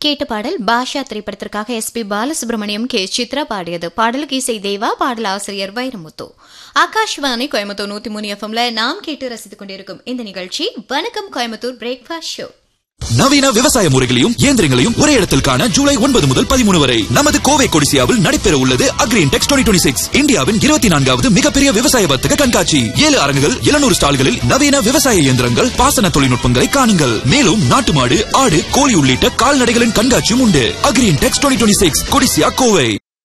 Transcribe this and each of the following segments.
கேட்ட பாடல் பாஷா திரைப்படத்திற்காக S P Balasubrahmanyam K Chithra பாடியது பாடலுக்கு இசை தேவா பாடல் ஆசிரியர் வைரமுத்து ஆகாஷ்வாணி கோயம்புத்தூர் நூத்தி மூணு எஃப்எம்ல நாம் கேட்டு ரசித்துக் கொண்டிருக்கும் இந்த நிகழ்ச்சி வணக்கம் கோயம்புத்தூர் பிரேக்ஃபாஸ்ட் ஷோ நவீன விவசாய முறைகளையும் இயந்திரங்களையும் ஒரே இடத்தில் காண ஜூலை ஒன்பது முதல் பதிமூணு வரை நமது கோவை கொடிசியாவில் நடைபெற உள்ளது அக்ரீன் டெக்ஸ் டுவெண்ட்டி சிக்ஸ் இந்தியாவின் இருபத்தி நான்காவது மிகப்பெரிய விவசாய வர்த்தக கண்காட்சி ஏழு அரங்குகள் எழுநூறு ஸ்டால்களில் நவீன விவசாய இயந்திரங்கள் பாசன தொழில்நுட்பங்களை காணுங்கள் மேலும் நாட்டு மாடு ஆடு கோழி உள்ளிட்ட கால்நடைகளின் கண்காட்சியும் உண்டு அக்ரீன் டெக்ஸ் டுவெண்ட்டி சிக்ஸ் கொடிசியா கோவை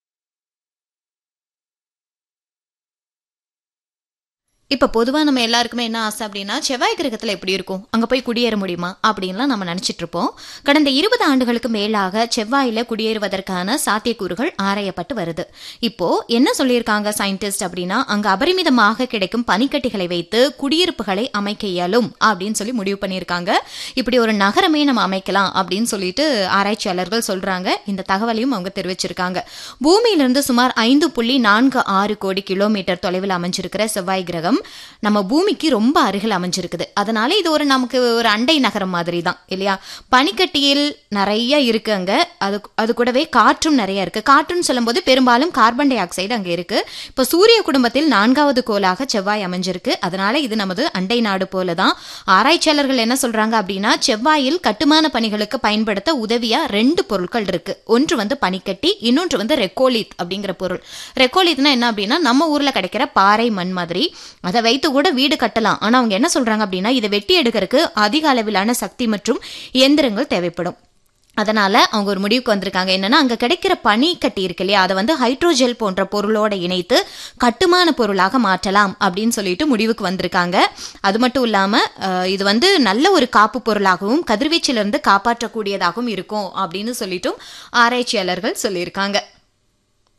இப்ப பொதுவா நம்ம எல்லாருக்குமே என்ன ஆசை அப்படின்னா செவ்வாய் கிரகத்துல எப்படி இருக்கும் அங்க போய் குடியேற முடியுமா அப்படின்லாம் நம்ம நினைச்சிட்டு இருப்போம் கடந்த இருபது ஆண்டுகளுக்கு மேலாக செவ்வாயில குடியேறுவதற்கான சாத்தியக்கூறுகள் ஆராயப்பட்டு வருது இப்போ என்ன சொல்லியிருக்காங்க சயின்டிஸ்ட் அப்படின்னா அங்க அபரிமிதமாக கிடைக்கும் பனிக்கட்டிகளை வைத்து குடியிருப்புகளை அமைக்க இயலும் அப்படின்னு சொல்லி முடிவு பண்ணியிருக்காங்க இப்படி ஒரு நகரமே நம்ம அமைக்கலாம் அப்படின்னு சொல்லிட்டு ஆராய்ச்சியாளர்கள் சொல்றாங்க இந்த தகவலையும் அவங்க தெரிவிச்சிருக்காங்க பூமியிலிருந்து சுமார் ஐந்து புள்ளி நான்கு ஆறு கோடி கிலோமீட்டர் தொலைவில் அமைஞ்சிருக்கிற செவ்வாய் கிரகம் நம்ம பூமிக்கு ரொம்ப அருகில் அமைஞ்சிருக்குது அதனால இது ஒரு நமக்கு ஒரு அண்டை நகரம் மாதிரி தான் இல்லையா பனிக்கட்டியில் நிறைய இருக்கு அங்க அது அது கூடவே காற்றும் நிறைய இருக்கு காற்றுன்னு சொல்லும்போது பெரும்பாலும் கார்பன் டை ஆக்சைடு அங்க இருக்கு இப்போ சூரிய குடும்பத்தில் நான்காவது கோளாக செவ்வாய் அமைஞ்சிருக்கு அதனால இது நமது அண்டை நாடு போல தான் ஆராய்ச்சியாளர்கள் என்ன சொல்றாங்க அப்படின்னா செவ்வாயில் கட்டுமான பணிகளுக்கு பயன்படுத்த உதவியா ரெண்டு பொருட்கள் இருக்கு ஒன்று வந்து பனிக்கட்டி இன்னொன்று வந்து ரெக்கோலித் அப்படிங்கிற பொருள் ரெக்கோலித்னா என்ன அப்படின்னா நம்ம ஊர்ல கிடைக்கிற பாறை மண் மாதிரி அதை வைத்து கூட வீடு கட்டலாம் ஆனா அவங்க என்ன சொல்றாங்க அப்படின்னா இதை வெட்டி எடுக்கிறதுக்கு அதிக அளவிலான சக்தி மற்றும் இயந்திரங்கள் தேவைப்படும் அதனால அவங்க ஒரு முடிவுக்கு வந்திருக்காங்க என்னன்னா அங்க கிடைக்கிற பனி கட்டி இருக்கு இல்லையா அதை வந்து ஹைட்ரோஜெல் போன்ற பொருளோட இணைத்து கட்டுமான பொருளாக மாற்றலாம் அப்படின்னு சொல்லிட்டு முடிவுக்கு வந்திருக்காங்க அது மட்டும் இல்லாம அஹ், இது வந்து நல்ல ஒரு காப்பு பொருளாகவும் கதிர்வீச்சிலிருந்து காப்பாற்றக்கூடியதாகவும் இருக்கும் அப்படின்னு சொல்லிட்டும் ஆராய்ச்சியாளர்கள் சொல்லியிருக்காங்க